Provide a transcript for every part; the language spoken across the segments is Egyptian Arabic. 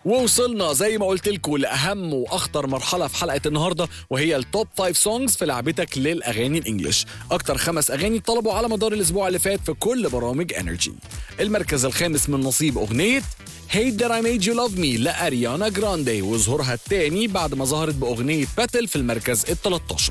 ووصلنا زي ما قلت لكم لاهم واخطر مرحله في حلقه النهارده وهي التوب 5 سونجز في لعبتك للاغاني الانجليش اكتر خمس اغاني طلبوا على مدار الاسبوع اللي فات في كل برامج انرجي المركز الخامس من نصيب اغنيه Hate That I Made You Love Me لأريانا جراندي وظهورها الثاني بعد ما ظهرت بأغنية باتل في المركز ال 13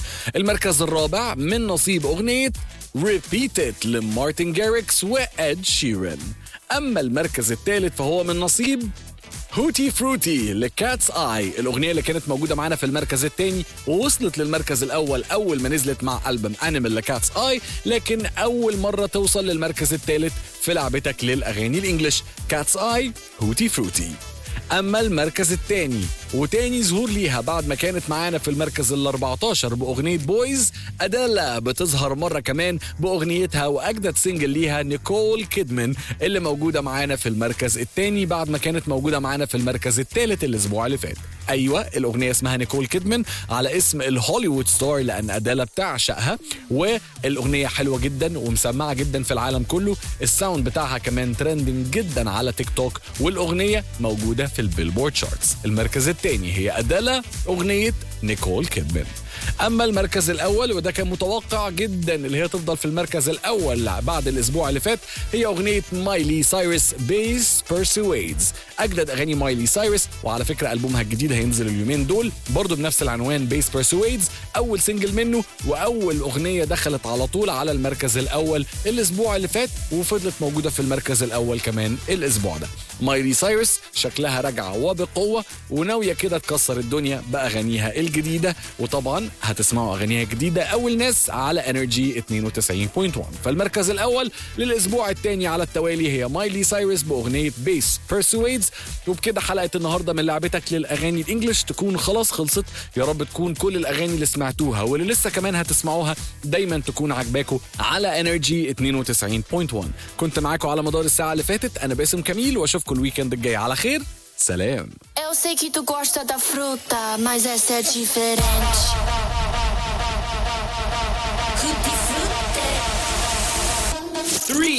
المركز الرابع من نصيب أغنية Repeat It لمارتن جاريكس وإد شيرن أما المركز الثالث فهو من نصيب هوتي فروتي لكاتس اي الاغنيه اللي كانت موجوده معانا في المركز الثاني ووصلت للمركز الاول اول ما نزلت مع البوم انيمال لكاتس اي لكن اول مره توصل للمركز الثالث في لعبتك للاغاني الانجليش كاتس اي هوتي فروتي اما المركز الثاني وتاني ظهور ليها بعد ما كانت معانا في المركز ال 14 باغنيه بويز ادالا بتظهر مره كمان باغنيتها واجدد سنجل ليها نيكول كيدمان اللي موجوده معانا في المركز الثاني بعد ما كانت موجوده معانا في المركز الثالث الاسبوع اللي فات ايوه الاغنيه اسمها نيكول كيدمان على اسم الهوليوود ستار لان ادالا بتعشقها والاغنيه حلوه جدا ومسمعه جدا في العالم كله الساوند بتاعها كمان ترندنج جدا على تيك توك والاغنيه موجوده في البيلبورد شارتس المركز الثاني هي ادالا اغنيه نيكول كيدمان اما المركز الاول وده كان متوقع جدا اللي هي تفضل في المركز الاول بعد الاسبوع اللي فات هي اغنيه مايلي سايرس بيس بيرسويدز اجدد اغاني مايلي سايرس وعلى فكره البومها الجديد هينزل اليومين دول برضه بنفس العنوان بيس بيرسويدز اول سنجل منه واول اغنيه دخلت على طول على المركز الاول الاسبوع اللي فات وفضلت موجوده في المركز الاول كمان الاسبوع ده مايلي سايرس شكلها راجعه وبقوه وناويه كده تكسر الدنيا باغانيها الجديده وطبعا هتسمعوا اغانيها الجديده اول ناس على انرجي 92.1 فالمركز الاول للاسبوع الثاني على التوالي هي مايلي سايرس باغنيه بيس بيرسويدز وبكده حلقه النهارده من لعبتك للاغاني الانجليش تكون خلاص خلصت يا رب تكون كل الاغاني اللي سمعتوها واللي لسه كمان هتسمعوها دايما تكون عجباكم على انرجي 92.1 كنت معاكم على مدار الساعه اللي فاتت انا باسم كميل واشوفكم الويكند الجاي على خير سلام Eu sei que tu gosta da fruta, mas essa é diferente. Three,